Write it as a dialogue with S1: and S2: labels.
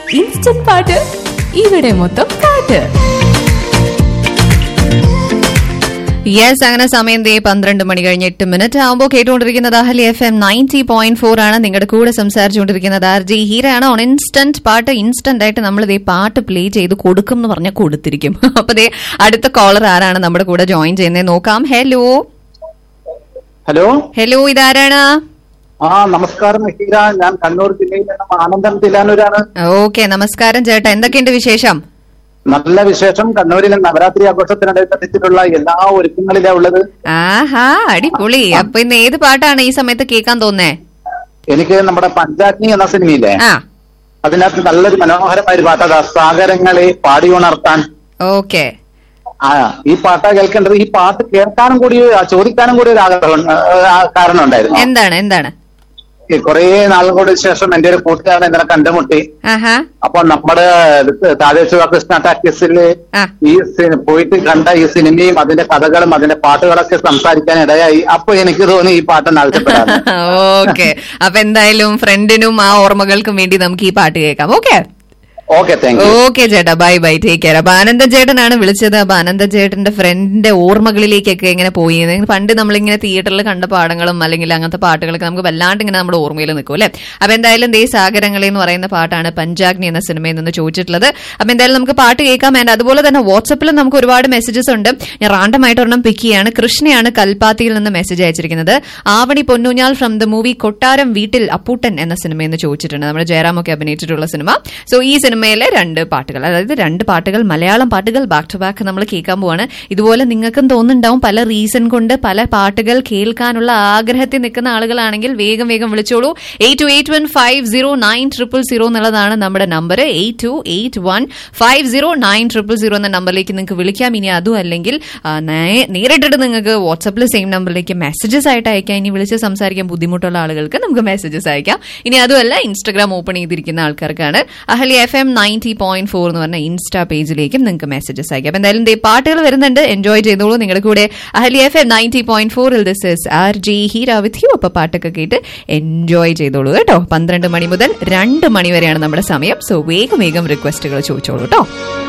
S1: Instant പാട്ട് ഇവിടെ മൊത്തം പാട്ട്
S2: യെസ് അങ്ങനെ സമയം ദേ പന്ത്രണ്ട് മണി കഴിഞ്ഞ് എട്ട് മിനിറ്റ് ആകുമ്പോൾ കേട്ടുകൊണ്ടിരിക്കുന്നത് അഹലി എഫ് എം നയൻറ്റി പോയിന്റ് ഫോർ ആണ് നിങ്ങളുടെ കൂടെ സംസാരിച്ചുകൊണ്ടിരിക്കുന്നത് ആർ ജി ഹീരാണ് ഓൺ ഇൻസ്റ്റന്റ് പാട്ട് ഇൻസ്റ്റന്റ് ആയിട്ട് നമ്മൾ ഇതേ പാട്ട് പ്ലേ ചെയ്ത് കൊടുക്കും എന്ന് പറഞ്ഞാൽ കൊടുത്തിരിക്കും അപ്പൊ ദേ അടുത്ത കോളർ ആരാണ് നമ്മുടെ കൂടെ ജോയിൻ ചെയ്യുന്നത് നോക്കാം ഹലോ
S3: ഹലോ
S2: ഹലോ ഇതാരാണ്
S3: ആ നമസ്കാരം ഹീര ഞാൻ കണ്ണൂർ ജില്ലയിൽ നിന്നും ആനന്ദൻ തിലാനൂരാണ്
S2: ഓക്കെ നമസ്കാരം ചേട്ടാ എന്തൊക്കെയുണ്ട് വിശേഷം
S3: നല്ല വിശേഷം കണ്ണൂരിലെ നവരാത്രി ആഘോഷത്തിനനുസരിച്ചിട്ടുള്ള എല്ലാ ഒരുക്കങ്ങളിലാ ഉള്ളത്
S2: ആഹാ അടിപൊളി അപ്പൊ ഇന്ന് ഏത് പാട്ടാണ് ഈ സമയത്ത് കേൾക്കാൻ തോന്നേ
S3: എനിക്ക് നമ്മുടെ പഞ്ചാഗ്നി എന്ന സിനിമയിലെ
S2: ആ
S3: അതിനകത്ത് നല്ലൊരു മനോഹരമായ ഒരു പാട്ടാ സാഗരങ്ങളെ പാടി ഉണർത്താൻ
S2: ഓക്കെ
S3: ആ ഈ പാട്ടാ കേൾക്കേണ്ടത് ഈ പാട്ട് കേൾക്കാനും കൂടി ആ, ചോദിക്കാനും കൂടി ഒരു ആഗ്രഹം ആ, കാരണം ഉണ്ടായിരുന്നു
S2: എന്താണ് എന്താണ്
S3: ഈ കുറേ നാളുകൂടി ശേഷം എന്റെ ഒരു കൂട്ടുകാരൻ ഇതിനെ കണ്ടുമുട്ടി
S2: ആഹാ
S3: അപ്പൊ നമ്മുടെ താഴേശ്വര കൃഷ്ണ ടാക്കീസില്
S2: ആ.
S3: ഈ സി- പോയിട്ട് കണ്ട ഈ സിനിമയും അതിന്റെ കഥകളും അതിന്റെ പാട്ടുകളൊക്കെ സംസാരിക്കാൻ ഇടയായി അപ്പൊ എനിക്ക് തോന്നി ഈ പാട്ടൊന്ന് ആവശ്യപ്പെടാൻ
S2: ഓക്കെ അപ്പൊ എന്തായാലും ഫ്രണ്ടിനും ആ ഓർമ്മകൾക്കും വേണ്ടി നമുക്ക് ഈ പാട്ട് കേൾക്കാം okay
S3: okay thank you
S2: okay ചേട്ടാ ബൈ ബൈ ടേക്ക് കെയർ അപ്പൊ ആനന്ദ ചേട്ടനാണ് വിളിച്ചത് അപ്പൊ ആനന്ദ ചേട്ടന്റെ ഫ്രണ്ടിന്റെ ഓർമ്മകളിലേക്കൊക്കെ എങ്ങനെ പോയി എന്ന് പണ്ട് നമ്മളിങ്ങനെ തിയേറ്ററിൽ കണ്ട പാടങ്ങളും അല്ലെങ്കിൽ അങ്ങനത്തെ പാട്ടുകളൊക്കെ നമുക്ക് വല്ലാണ്ട് ഇങ്ങനെ നമ്മുടെ ഓർമ്മയിൽ നിൽക്കും അല്ലെ അപ്പൊ എന്തായാലും ദേ സാഗരങ്ങളെ എന്ന് പറയുന്ന പാട്ടാണ് പഞ്ചാഗ്നി എന്ന സിനിമയിൽ നിന്ന് ചോദിച്ചിട്ടുള്ളത് അപ്പൊ എന്തായാലും നമുക്ക് പാട്ട് കേൾക്കാം ആൻഡ് അതുപോലെ തന്നെ വാട്സപ്പിൽ നമുക്ക് ഒരുപാട് മെസ്സേജസ് ഉണ്ട് ഞാൻ റാൻഡമായിട്ട് ഒരെണ്ണം പിക്ക് ചെയ്യാണ് കൃഷ്ണയാണ് കൽപ്പാത്തിയിൽ നിന്ന് മെസ്സേജ് അയച്ചിരിക്കുന്നത് Aavani Ponnoonjal from the movie Kottaram Veettil Apputtan എന്ന സിനിമ എന്ന് ചോദിച്ചിട്ടുണ്ട് നമ്മുടെ ജയറാമൊക്കെ അഭിനയിച്ചിട്ടുള്ള സിനിമ സോ ഈ സിനിമയിലെ രണ്ട് പാട്ടുകൾ അതായത് രണ്ട് പാട്ടുകൾ മലയാളം പാട്ടുകൾ ബാക്ക് ടു ബാക്ക് നമ്മൾ കേൾക്കാൻ പോവാണ് ഇതുപോലെ നിങ്ങൾക്കും തോന്നുന്നുണ്ടാവും പല റീസൺ കൊണ്ട് പല പാട്ടുകൾ കേൾക്കാനുള്ള ആഗ്രഹത്തിൽ നിൽക്കുന്ന ആളുകളാണെങ്കിൽ വേഗം വേഗം വിളിച്ചോളൂ eight two eight one five zero nine triple zero എന്നുള്ളതാണ് നമ്മുടെ number eight two eight one five zero nine triple zero എന്ന നമ്പറിലേക്ക് നിങ്ങൾക്ക് വിളിക്കാം ഇനി അതും അല്ലെങ്കിൽ ആ, നേ- നേരിട്ടിട്ട് നിങ്ങൾക്ക് വാട്സപ്പിൽ സെയിം നമ്പറിലേക്ക് മെസ്സേജസ് ആയിട്ട് അയക്കാം ഇനി വിളിച്ച് സംസാരിക്കാൻ ബുദ്ധിമുട്ടുള്ള ആളുകൾക്ക് നമുക്ക് മെസ്സേജസ് അയക്കാം ഇനി അതുമല്ല ഇൻസ്റ്റാഗ്രാം ഓപ്പൺ ചെയ്തിരിക്കുന്ന ആൾക്കാർക്കാണ് Ahalia F M ninety point four എന്ന് പറഞ്ഞ ഇൻസ്റ്റാ പേജിലേക്കും നിങ്ങൾക്ക് മെസ്സേജസ് അയക്കാം അപ്പൊ എന്തായാലും ദേ പാട്ടുകൾ വരുന്നുണ്ട് എൻജോയ് ചെയ്തോളൂ നിങ്ങളുടെ കൂടെ Ahalia F M ninety point ഫോറിൽ this is R J Heera with you അപ്പൊ പാട്ടൊക്കെ കേട്ട് എൻജോയ് ചെയ്തോളൂ കേട്ടോ പന്ത്രണ്ട് മണി മുതൽ രണ്ട് മണി വരെയാണ് നമ്മുടെ സമയം സോ വേഗം വേഗം റിക്വസ്റ്റുകൾ ചോദിച്ചോളൂ കേട്ടോ